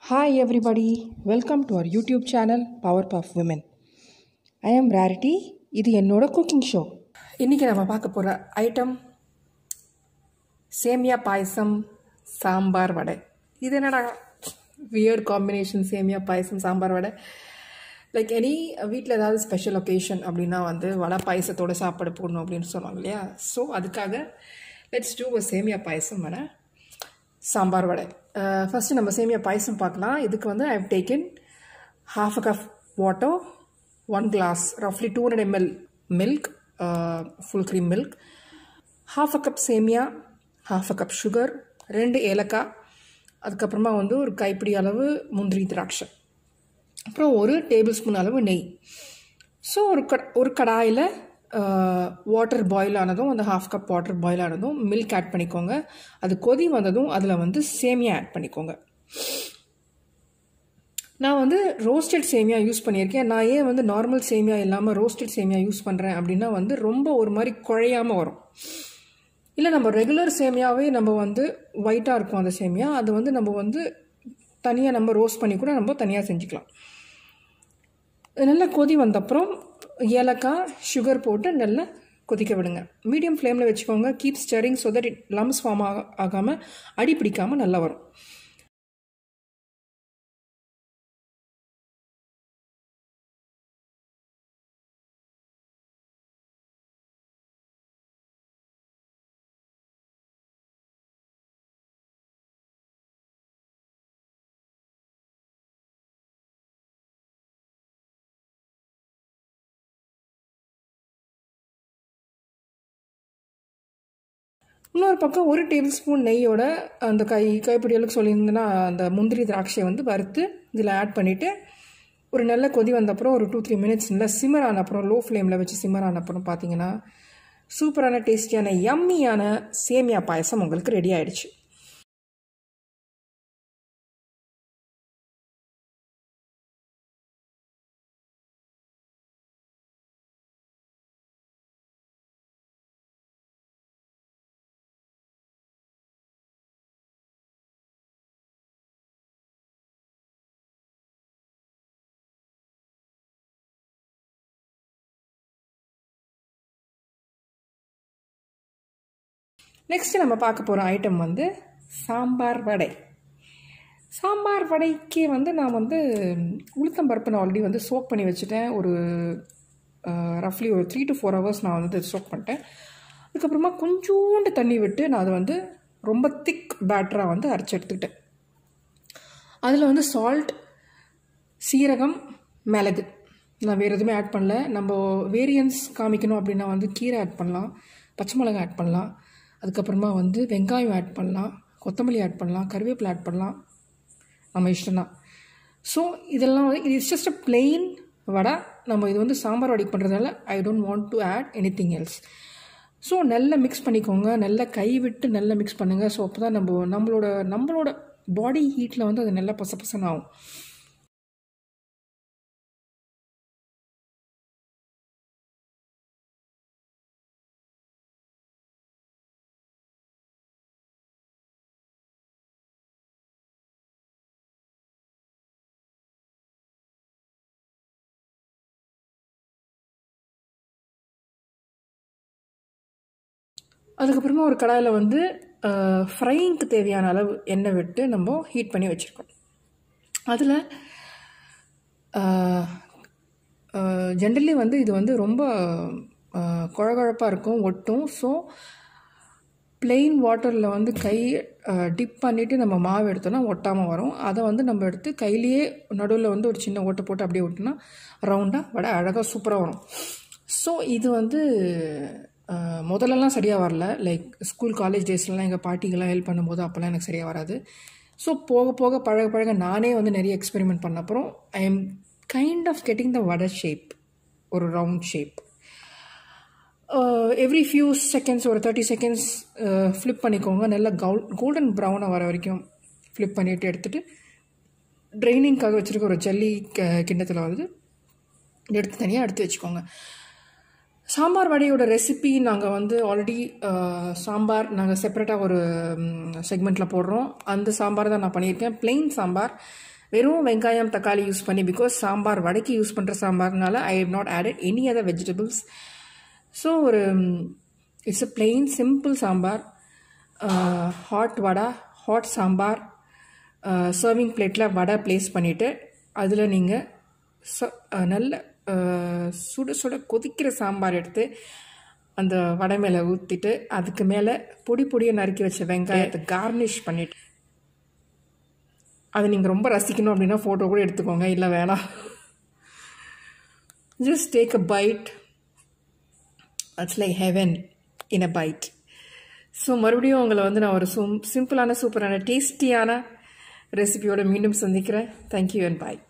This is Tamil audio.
Hi, everybody. Welcome to our YouTube channel, Power of Women. I am Rarity. இது என்னோட குக்கிங் ஷோ இன்றைக்கி நம்ம பார்க்க போகிற ஐட்டம் சேமியா பாயசம் சாம்பார் வடை இது என்னடா weird combination semiya payasam sambar vada like any வீட்டில் ஏதாவது ஸ்பெஷல் ஒகேஷன் அப்படின்னா வந்து வடை பாயசத்தோட சாப்பாடு போடணும் அப்படின்னு சொல்லுவாங்க இல்லையா ஸோ அதுக்காக லெட்ஸ் டூ சேமியா பாயசம் வடை சாம்பார் வடை ஃபஸ்ட்டு நம்ம சேமியா பாயசம் பார்க்கலாம் இதுக்கு வந்து I have taken half a cup water one glass ரஃப்லி two hundred ml milk full cream milk half a cup semiya half a cup sugar ரெண்டு ஏலக்காய் அதுக்கப்புறமா வந்து ஒரு கைப்பிடி அளவு முந்திரி திராட்சை அப்புறம் ஒரு டேபிள் ஸ்பூன் அளவு நெய் ஸோ ஒரு க ஒரு கடாயில் வாட்டர் பாயில் ஆனதும் அந்த ஹாஃப் கப் வாட்டர் பாயில் ஆனதும் மில்க் ஆட் பண்ணிக்கோங்க அது கொதி வந்ததும் அதில் வந்து சேமியா ஆட் பண்ணிக்கோங்க நான் வந்து ரோஸ்டட் சேமியா யூஸ் பண்ணியிருக்கேன் நான் ஏன் வந்து நார்மல் சேமியா இல்லாமல் ரோஸ்டட் சேமியா யூஸ் பண்ணுறேன் அப்படின்னா வந்து ரொம்ப ஒரு மாதிரி குழையாமல் வரும் இல்லை நம்ம ரெகுலர் சேமியாவே நம்ம வந்து ஒயிட்டாக இருக்கும் அந்த சேமியா அது வந்து நம்ம வந்து தனியாக நம்ம ரோஸ்ட் பண்ணி கூட நம்ம தனியாக செஞ்சுக்கலாம் நல்லா கொதி வந்தப்புறம் ஏலக்காய் சுகர் போட்டு நல்லா கொதிக்க விடுங்க மீடியம் ஃப்ளேமில் வச்சுக்கோங்க keep stirring so that it lumps form ஆக ஆகாமல் அடி பிடிக்காமல் நல்லா வரும் இன்னொரு பக்கம் ஒரு டேபிள் ஸ்பூன் நெய்யோட அந்த கை கைப்பிடி அளவுக்கு சொல்லியிருந்தேன்னா அந்த முந்திரி திராட்சையை வந்து வறுத்து இதில் ஆட் பண்ணிவிட்டு ஒரு நல்ல கொதி வந்த அப்புறம் ஒரு டூ த்ரீ மினிட்ஸ் நல்லா சிம்மர் ஆன அப்புறம் லோ ஃப்ளேமில் வச்சு சிம்மர் ஆன அப்புறம் பார்த்தீங்கன்னா சூப்பரான டேஸ்டியான யம்மியான சேமியா பாயசம் உங்களுக்கு ரெடி ஆயிடுச்சு நெக்ஸ்ட்டு நம்ம பார்க்க போகிற ஐட்டம் வந்து சாம்பார் வடை சாம்பார் வடைக்கு வந்து நான் வந்து உளுத்தம் பருப்பு நான் ஆல்ரெடி வந்து சோக் பண்ணி வச்சுட்டேன் ஒரு ரஃப்லி ஒரு த்ரீ டு ஃபோர் ஹவர்ஸ் நான் வந்து சோக் பண்ணிட்டேன் அதுக்கப்புறமா கொஞ்சோண்டு தண்ணி விட்டு நான் அதை வந்து ரொம்ப திக் பேட்டராக வந்து அரைச்சி எடுத்துக்கிட்டேன் அதில் வந்து சால்ட் சீரகம் மிளகு நான் வேறு எதுவுமே ஆட் பண்ணல நம்ம வேரியன்ஸ் காமிக்கணும் அப்படின்னா வந்து கீரை ஆட் பண்ணலாம் பச்சை மிளகாய் ஆட் பண்ணலாம் அதுக்கப்புறமா வந்து வெங்காயம் ஆட் பண்ணலாம் கொத்தமல்லி ஆட் பண்ணலாம் கருவேப்பிலை ஆட் பண்ணலாம் நம்ம இஷ்டம் தான் ஸோ இதெல்லாம் வந்து it's just a plain vada நம்ம இது வந்து சாம்பார் வடைக்கு பண்ணுறதால I don't want to add anything else so நல்லா மிக்ஸ் பண்ணிக்கோங்க நல்லா கை விட்டு நல்லா மிக்ஸ் பண்ணுங்கள் ஸோ அப்போ தான் நம்ம நம்மளோட நம்மளோட பாடி ஹீட்டில் வந்து அது நல்லா பச பசன்னு ஆகும் அதுக்கப்புறமா ஒரு கடாயில் வந்து ஃப்ரைங்க்கு தேவையான அளவு எண்ணெய் விட்டு நம்ம ஹீட் பண்ணி வச்சுருக்கோம் அதில் ஜென்ரலி வந்து இது வந்து ரொம்ப குழகுழப்பாக இருக்கும் ஒட்டும் ஸோ பிளெயின் வாட்டரில் வந்து கை டிப் பண்ணிவிட்டு நம்ம மாவு எடுத்தோன்னா ஒட்டாமல் வரும் அதை வந்து நம்ம எடுத்து கையிலேயே நடுவில் வந்து ஒரு சின்ன ஓட்டை போட்டு அப்படியே விட்டோன்னா ரவுண்டாக வடை அழகாக சூப்பராக வரும் ஸோ இது வந்து முதல்லலாம் சரியாக வரல லைக் ஸ்கூல் காலேஜ் டேஸ்லலாம் எங்கள் பாட்டிகள்லாம் ஹெல்ப் பண்ணும்போது அப்போல்லாம் எனக்கு சரியாக வராது ஸோ போக போக பழக பழக நானே வந்து நிறைய எக்ஸ்பெரிமெண்ட் பண்ண அப்புறம் I am kind of getting the vada shape ஒரு round shape every few seconds ஒரு தேர்ட்டி செகண்ட்ஸ் ஃப்ளிப் பண்ணிக்கோங்க நல்லா கவுல் கோல்டன் ப்ரௌனாக வர வரைக்கும் ஃப்ளிப் பண்ணிவிட்டு எடுத்துகிட்டு ட்ரைனிங்காக வச்சுருக்க ஒரு ஜல்லி கிண்ணத்தில் வந்து எடுத்து தனியாக எடுத்து வச்சுக்கோங்க சாம்பார் வடையோட ரெசிபி நாங்கள் வந்து ஆல்ரெடி சாம்பார் நாங்கள் செப்பரேட்டாக ஒரு செக்மெண்ட்டில் போடுறோம் அந்த சாம்பார் தான் நான் பண்ணியிருக்கேன் plain சாம்பார் வெறும் வெங்காயம் தக்காளி யூஸ் பண்ணி பிகாஸ் சாம்பார் வடைக்கு யூஸ் பண்ணுற சாம்பார்னால I have not added any other vegetables so ஒரு it's a plain simple sambar hot vada hot sambar serving பிளேட்டில் வடை ப்ளேஸ் பண்ணிவிட்டு அதில் நீங்கள் ச நல்ல சுட சுட கொதிக்கிற சாம்பார் எடுத்து அந்த வடை மேலே ஊற்றிட்டு அதுக்கு மேலே பொடி பொடியாக நறுக்கி வச்ச வெங்காயத்தை கார்னிஷ் பண்ணிவிட்டு அதை நீங்கள் ரொம்ப ரசிக்கணும் அப்படின்னா ஃபோட்டோ கூட எடுத்துக்கோங்க இல்லை வேணாம் just take a bite it's like heaven in a bite so மறுபடியும் உங்களை வந்து நான் ஒரு சிம்பிளான சூப்பரான டேஸ்டியான ரெசிபியோட மீண்டும் சந்திக்கிறேன் தேங்க்யூ அண்ட் பாய்